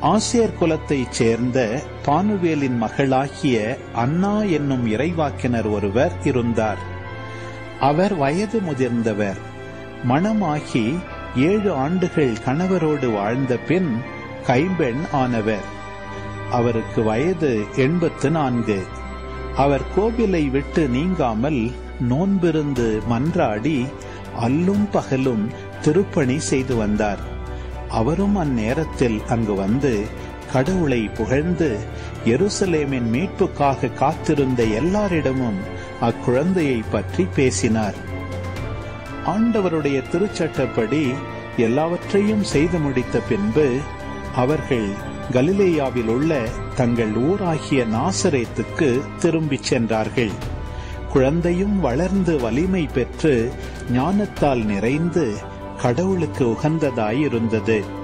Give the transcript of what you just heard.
ஆசியர் குலத்தைச் சேர்ந்த பானுவேலின் மகளாகிய அன்னா என்னும் இறைவாக்கினர் ஒருவர் இருந்தார் அவர் வயது முதிர்ந்தவர் மணமாகி ஏழு ஆண்டுகள் கணவரோடு வாழ்ந்த பின் கைம்பெண் ஆனவர் அவருக்கு வயது எண்பத்து நான்கு அவர் கோவிலை விட்டு நீங்காமல் நோன்பிருந்து மன்றாடி அல்லும் பகலும் திருப்பணி செய்து வந்தார் அவரும் அந்நேரத்தில் அங்கு வந்து கடவுளை புகழ்ந்து எருசலேமின் மீட்புக்காக காத்திருந்த எல்லாரிடமும் அக்குழந்தையை பற்றி பேசினார் ஆண்டவருடைய திருச்சட்டப்படி எல்லாவற்றையும் செய்து முடித்த பின்பு அவர்கள் கலிலேயாவில் உள்ள தங்கள் ஊராகிய நாசரேத்துக்கு திரும்பிச் சென்றார்கள் குழந்தையும் வளர்ந்து வலிமை பெற்று ஞானத்தால் நிறைந்து கடவுளுக்கு உகந்ததாயிருந்தது